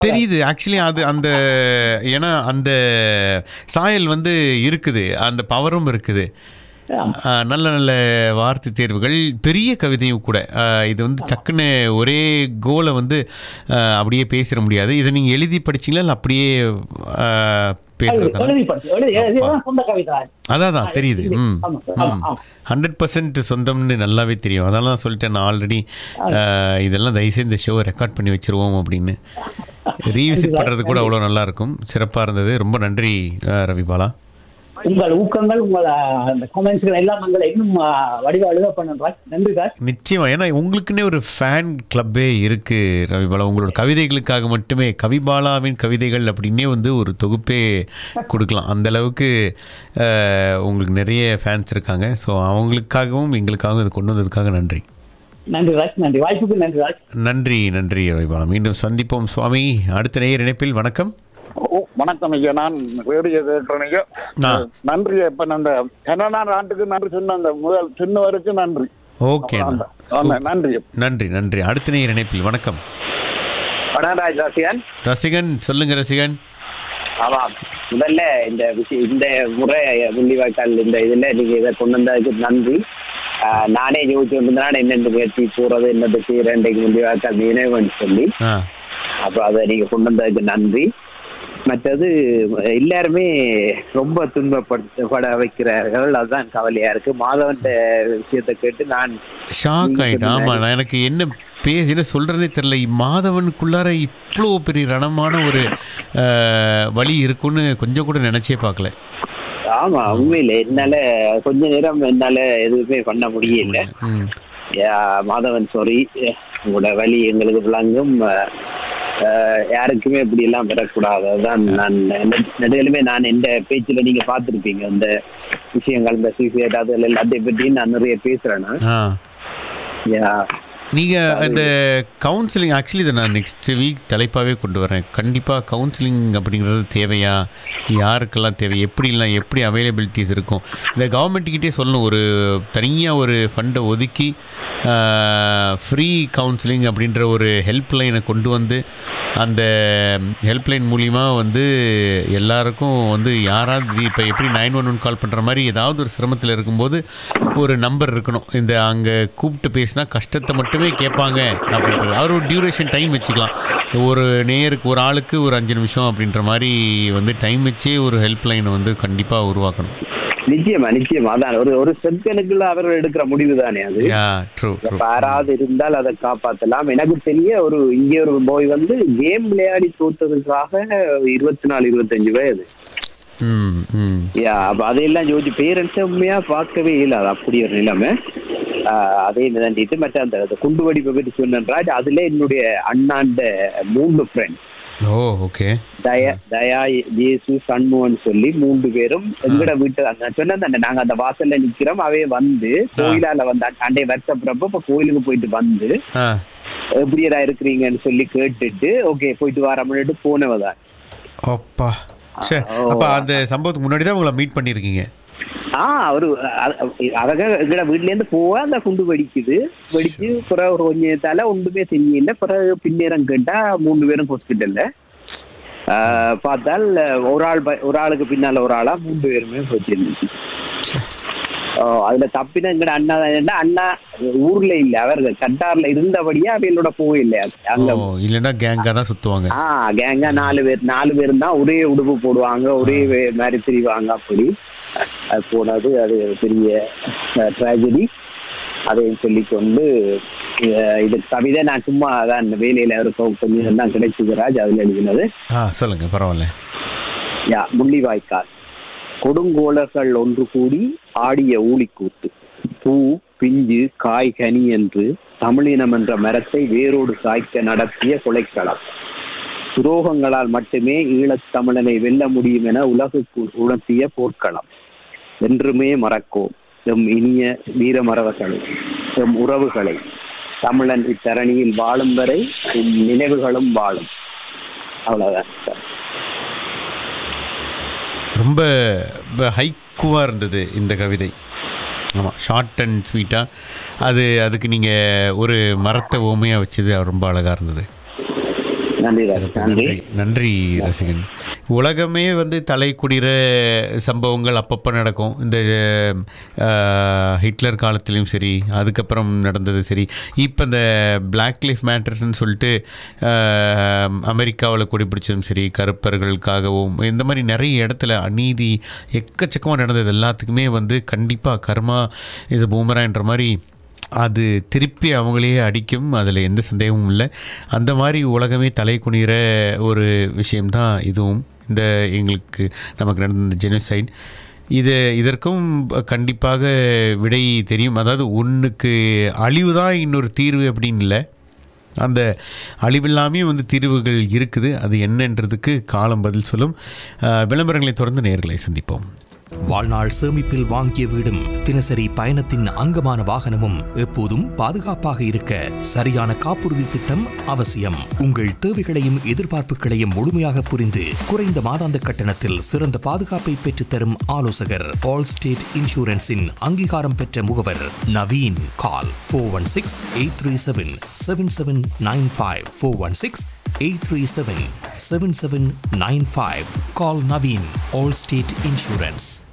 தெரியுது ஆக்சுவலி அது அந்த ஏன்னா அந்த சாயல் வந்து இருக்குது அந்த பவரும் இருக்குது ஆ, நல்ல நல்ல வார்த்தை தேர்வுகள் பெரிய கவிதையும் கூட ஆ, இது வந்து டக்குன்னு ஒரே கோலை வந்து ஆ, அப்படியே பேசிட முடியாது இதை நீங்கள் எழுதி படிச்சீங்களா இல்லை அப்படியே ஆ, பேசுறதா எழுதி படிச்சு எழுதி எழுதிதான் சொந்த கவிதை அதான் தான் தெரியுது ம் ஆமா சார் ஆமா ஆமா ஹண்ட்ரட் பர்சன்ட் சொந்தம்னு நல்லாவே தெரியும் அதெல்லாம் தான் சொல்லிட்டேன் நான் ஆல்ரெடி இதெல்லாம் தயவுசெய்து இந்த ஷோவை ரெக்கார்ட் பண்ணி வச்சிருவோம் அப்படின்னு ரீவிசிட் பண்ணுறது கூட அவ்வளோ நல்லா இருக்கும் சிறப்பாக இருந்தது ரொம்ப நன்றி அஹ், ரவி பாலா உங்கள் ஊக்கங்கள் உங்கள் அஹ், அந்த கமெண்ட்ஸ்கள் எல்லாம் எங்களை இன்னும் அஹ், வடிவ அழுக பண்ணுறாங்க நன்றி சார் நிச்சயமா ஏன்னா உங்களுக்குன்னே ஒரு ஃபேன் கிளப்பே இருக்கு ரவி பாலா உங்களோட கவிதைகளுக்காக மட்டுமே கவிபாலாவின் கவிதைகள் அப்படின்னே வந்து ஒரு தொகுப்பே கொடுக்கலாம் அந்த அளவுக்கு அஹ், உங்களுக்கு நிறைய ஃபேன்ஸ் இருக்காங்க ஸோ அவங்களுக்காகவும் எங்களுக்காகவும் இது கொண்டு வந்ததுக்காக நன்றி நன்றி ராஜ் நன்றி வாய்ப்புக்கு நன்றி ராஜ் நன்றி நன்றி ரவிபாலா மீண்டும் சந்திப்போம் சுவாமி அடுத்த நேயர் இணைப்பில் வணக்கம் ஓ, வணக்கம் ஐயா நான் ரேடியோ கேட்கிறேன் ஐயா ஆ. நன்றி இப்ப நான் அந்த கனடா நாட்டுக்கு நன்றி சொன்ன அந்த முதல் சின்னவருக்கு நன்றி ஓகே அந்த- அந்த நன்றி நன்றி நன்றி அடுத்த நேயர் இணைப்பில் வணக்கம் வனராஜ் ராசியன் ரசிகன் சொல்லுங்க ரசிகன் ஆமாம் முதல்ல இந்த விஷயம் இந்த முறை முள்ளிவாய்க்கால் இந்த இதுல நீங்க இதை கொண்டு வந்ததுக்கு நன்றி ஆஹ் நானே யோசிச்சு வந்ததுனால என்னென்ன கேட்டி போறது என்னது செய்யறேன் இன்றைக்கு முள்ளிவாய்க்கால் நினைவுன்னு சொல்லி ஆ அப்ப அதை நீங்க கொண்டு வந்ததுக்கு நன்றி மற்றது எல்லாருமே ரொம்ப துன்பப்படுத்தப்பட வைக்கிறார்கள் அதுதான் கவலையா இருக்கு மாதவன் விஷயத்தை கேட்டு நான் ஷாக் நீங்க ஆயிட்டேன் சொன்ன ஆமா நான் எனக்கு என்ன பேச என்ன சொல்றதே தெரியல மாதவனுக்குள்ளார இவ்வளோ பெரிய ரணமான ஒரு அஹ், வழி இருக்குன்னு கொஞ்சம் கூட நினைச்சே பார்க்கல ஆமா உண்மையில என்னால கொஞ்ச நேரம் என்னால எதுவுமே பண்ண முடியல ம். யா, மாதவன் சாரி உங்களோட வழி எங்களுக்கு விளங்கும் அஹ், அஹ், யாருக்குமே இப்படி எல்லாம் பெறக்கூடாது அதுதான் நான் நெ- நெடுகிலுமே நான் எந்த பேச்சுல நீங்க பார்த்திருப்பீங்க அந்த விஷயங்கள் இந்த சூசைட் அது எல்லாத்தையும் பற்றி நான் நிறைய பேசுறேன் நான். ஆ யா, நீங்க இந்த கவுன்சிலிங் ஆக்சுவலி இதை நான் நெக்ஸ்ட் வீக் தலைப்பாகவே கொண்டு வரேன் கண்டிப்பாக கவுன்சிலிங் அப்படிங்கிறது தேவையா யாருக்கெல்லாம் தேவை எப்படிலாம் எப்படி அவைலபிலிட்டிஸ் இருக்கும் இந்த கவர்மெண்ட்டுக்கிட்டே சொல்லணும் ஒரு தனியாக ஒரு ஃபண்டை ஒதுக்கி ஃப்ரீ கவுன்சிலிங் அப்படின்ற ஒரு ஹெல்ப்லைனை கொண்டு வந்து அந்த ஹெல்ப்லைன் மூலிமா வந்து எல்லாருக்கும் வந்து யாராவது இப்போ எப்படி நைன் ஒன் ஒன் கால் பண்ணுற மாதிரி ஏதாவது ஒரு சிரமத்தில் இருக்கும்போது ஒரு நம்பர் இருக்கணும் இந்த அங்கே கூப்பிட்டு பேசினா கஷ்டத்தை மட்டுமே கேட்பாங்க அப்படின்றது அவர் ஒரு டியூரேஷன் டைம் வச்சுக்கலாம் ஒரு நேருக்கு ஒரு ஆளுக்கு ஒரு அஞ்சு நிமிஷம் அப்படின்ற மாதிரி வந்து டைம் வச்சே ஒரு ஹெல்ப்லைனை வந்து கண்டிப்பாக உருவாக்கணும் நிச்சயமா நிச்சயமா அதான் ஒரு ஒரு செகண்டுக்குள்ள அவர்கள் எடுக்கிற முடிவு தானே அது யா ட்ரூ ட்ரூ இப்ப யாராவது இருந்தால் அதை காப்பாத்தலாம் எனக்கு தெரிய ஒரு இங்கே ஒரு போய் வந்து கேம் விளையாடி தோத்ததுக்காக இருபத்தி நாலு இருபத்தஞ்சு வயது ம் ம் யா அப்ப அதையெல்லாம் யோசிச்சு பேரண்ட்ஸ் உண்மையா பார்க்கவே இல்லாது அப்படி ஒரு நிலைமை ஆஹ் அதே நிதாண்டிட்டு மற்ற அந்த அந்த குண்டு வெடிப்பை பற்றி சொன்னார் அதுல என்னுடைய அண்ணாண்ட மூணு friend oh okay Daya Daya Jesu Shanmugan சொல்லி மூன்று பேரும் எங்கட வீட்டு அந்த சொன்னது அந்த நாங்க அந்த வாசல்ல நிக்கிறோம் அவே வந்து கோயிலால வந்து அண்டே வருஷப்படுறப்ப இப்ப கோயிலுக்கு போயிட்டு வந்து ஆ எப்படியடா இருக்கிறீங்கன்னு சொல்லி கேட்டுட்டு ஓகே போயிட்டு வரமுன்னுட்டு போனவதான் அப்பா சரி அப்போ அந்த சம்பவத்துக்கு முன்னாடி தான் உங்களை மீட் பண்ணியிருக்கீங்க ஆ அவரு அவங்க எங்கட வீட்ல இருந்து போக அந்த குண்டு வெடிக்குது வெடிச்சு பிறகு ஒரு கொஞ்சம் தலை ஒன்றுமே தெரியல பிறகு பின்னேரம் கேட்டா மூணு பேரும் ஹாஸ்பிட்டல்ல பார்த்தால் ஒரு ஆள் ப- ஒரு ஆளுக்கு பின்னால ஒரு ஆளா மூணு பேருமே போச்சிருந்துச்சு அதுல தப்பின எங்கட அண்ணா தான் என்னன்னா, அண்ணா ஊர்ல இல்ல அவர் கட்டார்ல இருந்தபடியா அவையோட போகல அங்க ஓ இல்லைன்னா கேங்காக தான் சுற்றுவாங்க ஆ கேங்கா நாலு பேர் நாலு பேர் தான் ஒரே உடுப்பு போடுவாங்க ஒரே வே- மாதிரி திரிவாங்க அப்படி அது போனது அது ஒரு பெரிய ட்ராஜடி அதையும் சொல்லிக்கொண்டு அஹ், இது கவிதை நான் சும்மா அதான் இந்த வேலையில இருக்க கொஞ்சம் தான் கிடைச்சது ராஜ் அதுல எழுதினது ஆ சொல்லுங்கள் பரவாயில்ல யா முள்ளிவாய்க்கால் கொடுங்கோலர்கள் ஒன்று கூடி ஆடிய ஊழிக்கூத்து பூ பிஞ்சு காய் கனி என்று தமிழினம் என்ற மரத்தை வேரோடு சாய்க்க நடத்திய கொலைக்களம் துரோகங்களால் மட்டுமே ஈழத் தமிழனை வெல்ல முடியும் என உலகுக்கு உணர்த்திய போர்க்களம் என்றுமே மறக்கோம் எம் இனிய வீரமரவர்களை எம் உறவுகளை தமிழன் இத்தரணியில் வாழும் வரை எம் நினைவுகளும் வாழும் அவ்வளவுதான் சார் ரொம்ப ஹைக்குவாக இருந்தது இந்த கவிதை ஆமாம் ஷார்ட் அண்ட் ஸ்வீட்டாக அது அதுக்கு நீங்கள் ஒரு மரத்தை ஓமையாக வச்சது ரொம்ப அழகாக இருந்தது நன்றி ராஜ் சிறப்பு. நன்றி நன்றி நன்றி ரசிகன் உலகமே வந்து தலை குடிற சம்பவங்கள் அப்பப்போ நடக்கும் இந்த அஹ், ஹிட்லர் காலத்திலையும் சரி அதுக்கப்புறம் நடந்தது சரி இப்போ இந்த பிளாக் லைஃப் மேட்டர்ஸ்னு சொல்லிட்டு அமெரிக்காவில் கொடி பிடிச்சதும் சரி கருப்பர்களுக்காகவும் இந்த மாதிரி நிறைய இடத்துல அநீதி எக்கச்சக்கமாக நடந்தது எல்லாத்துக்குமே வந்து கண்டிப்பாக கர்மா இஸ் பூமரான்ற மாதிரி அது திருப்பி அவங்களையே அடிக்கும் அதில் எந்த சந்தேகமும் இல்லை அந்த மாதிரி உலகமே தலை குனிகிற ஒரு விஷயம்தான் இதுவும் இந்த எங்களுக்கு நமக்கு நடந்த இந்த ஜெனசைட் இது இதற்கும் கண்டிப்பாக விடை தெரியும் அதாவது ஒன்றுக்கு அழிவு தான் இன்னொரு தீர்வு அப்படின்னு இல்லை அந்த அழிவில்லாமே வந்து தீர்வுகள் இருக்குது அது என்னன்றதுக்கு காலம் பதில் சொல்லும் அஹ், விளம்பரங்களை தொடர்ந்து நேர்களை சந்திப்போம் வாழ்நாள் சேமிப்பில் வாங்கிய வீடும் தினசரி பயணத்தின் அங்கமான வாகனமும் எப்போதும் பாதுகாப்பாக இருக்க சரியான காப்புறுதி திட்டம் அவசியம் உங்கள் தேவைகளையும் எதிர்பார்ப்புகளையும் முழுமையாக புரிந்து குறைந்த மாதாந்த கட்டணத்தில் சிறந்த பாதுகாப்பை பெற்றுத்தரும் ஆலோசகர் ஆல் ஸ்டேட் இன்சூரன்ஸின் அங்கீகாரம் பெற்ற முகவர் Naveen call four one six eight three seven seven seven nine five four one six 837 7795. Call Naveen, Allstate Insurance.